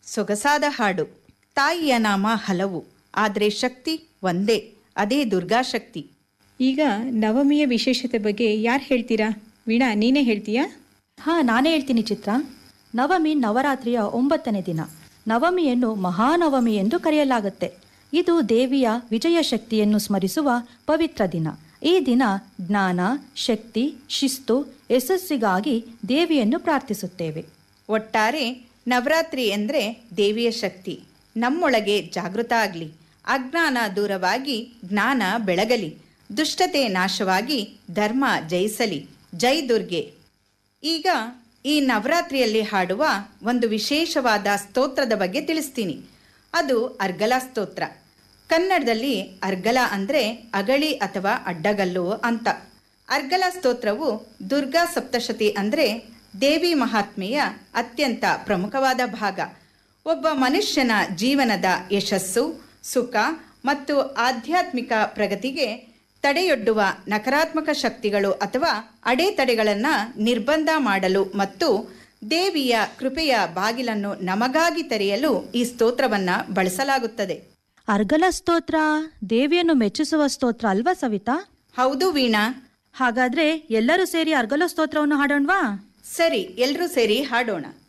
ಸೊಗಸಾದ ಹಾಡು ತಾಯಿಯ ನಾಮ ಹಲವು ಆದರೆ ಶಕ್ತಿ ಒಂದೇ ಅದೇ ದುರ್ಗಾಶಕ್ತಿ ಈಗ ನವಮಿಯ ವಿಶೇಷತೆ ಬಗ್ಗೆ ಯಾರು ಹೇಳ್ತೀರಾ ವೀಣಾ ನೀನೇ ಹೇಳ್ತೀಯಾ ಹಾಂ ನಾನೇ ಹೇಳ್ತೀನಿ ಚಿತ್ರ ನವಮಿ ನವರಾತ್ರಿಯ ಒಂಬತ್ತನೇ ದಿನ ನವಮಿಯನ್ನು ಮಹಾನವಮಿ ಎಂದು ಕರೆಯಲಾಗುತ್ತೆ ಇದು ದೇವಿಯ ವಿಜಯ ಶಕ್ತಿಯನ್ನು ಸ್ಮರಿಸುವ ಪವಿತ್ರ ದಿನ ಈ ದಿನ ಜ್ಞಾನ ಶಕ್ತಿ ಶಿಸ್ತು ಯಶಸ್ಸಿಗಾಗಿ ದೇವಿಯನ್ನು ಪ್ರಾರ್ಥಿಸುತ್ತೇವೆ ಒಟ್ಟಾರೆ ನವರಾತ್ರಿ ಎಂದರೆ ದೇವಿಯ ಶಕ್ತಿ ನಮ್ಮೊಳಗೆ ಜಾಗೃತ ಆಗಲಿ ಅಜ್ಞಾನ ದೂರವಾಗಿ ಜ್ಞಾನ ಬೆಳಗಲಿ ದುಷ್ಟತೆ ನಾಶವಾಗಿ ಧರ್ಮ ಜಯಿಸಲಿ ಜೈ ದುರ್ಗೆ ಈಗ ಈ ನವರಾತ್ರಿಯಲ್ಲಿ ಹಾಡುವ ಒಂದು ವಿಶೇಷವಾದ ಸ್ತೋತ್ರದ ಬಗ್ಗೆ ತಿಳಿಸ್ತೀನಿ ಅದು ಅರ್ಗಲ ಸ್ತೋತ್ರ ಕನ್ನಡದಲ್ಲಿ ಅರ್ಗಲ ಅಂದರೆ ಅಗಳಿ ಅಥವಾ ಅಡ್ಡಗಲ್ಲು ಅಂತ ಅರ್ಗಲ ಸ್ತೋತ್ರವು ದುರ್ಗಾ ಸಪ್ತಶತಿ ಅಂದರೆ ದೇವಿ ಮಹಾತ್ಮೆಯ ಅತ್ಯಂತ ಪ್ರಮುಖವಾದ ಭಾಗ ಒಬ್ಬ ಮನುಷ್ಯನ ಜೀವನದ ಯಶಸ್ಸು ಸುಖ ಮತ್ತು ಆಧ್ಯಾತ್ಮಿಕ ಪ್ರಗತಿಗೆ ತಡೆಯೊಡ್ಡುವ ನಕಾರಾತ್ಮಕ ಶಕ್ತಿಗಳು ಅಥವಾ ಅಡೆತಡೆಗಳನ್ನು ನಿರ್ಬಂಧ ಮಾಡಲು ಮತ್ತು ದೇವಿಯ ಕೃಪೆಯ ಬಾಗಿಲನ್ನು ನಮಗಾಗಿ ತೆರೆಯಲು ಈ ಸ್ತೋತ್ರವನ್ನು ಬಳಸಲಾಗುತ್ತದೆ ಅರ್ಗಲ ಸ್ತೋತ್ರ ದೇವಿಯನ್ನು ಮೆಚ್ಚಿಸುವ ಸ್ತೋತ್ರ ಅಲ್ವಾ ಸವಿತಾ ಹೌದು ವೀಣಾ ಹಾಗಾದ್ರೆ ಎಲ್ಲರೂ ಸೇರಿ ಅರ್ಗಲ ಸ್ತೋತ್ರವನ್ನು ಹಾಡೋಣವಾ ಸರಿ ಎಲ್ಲರೂ ಸೇರಿ ಹಾಡೋಣ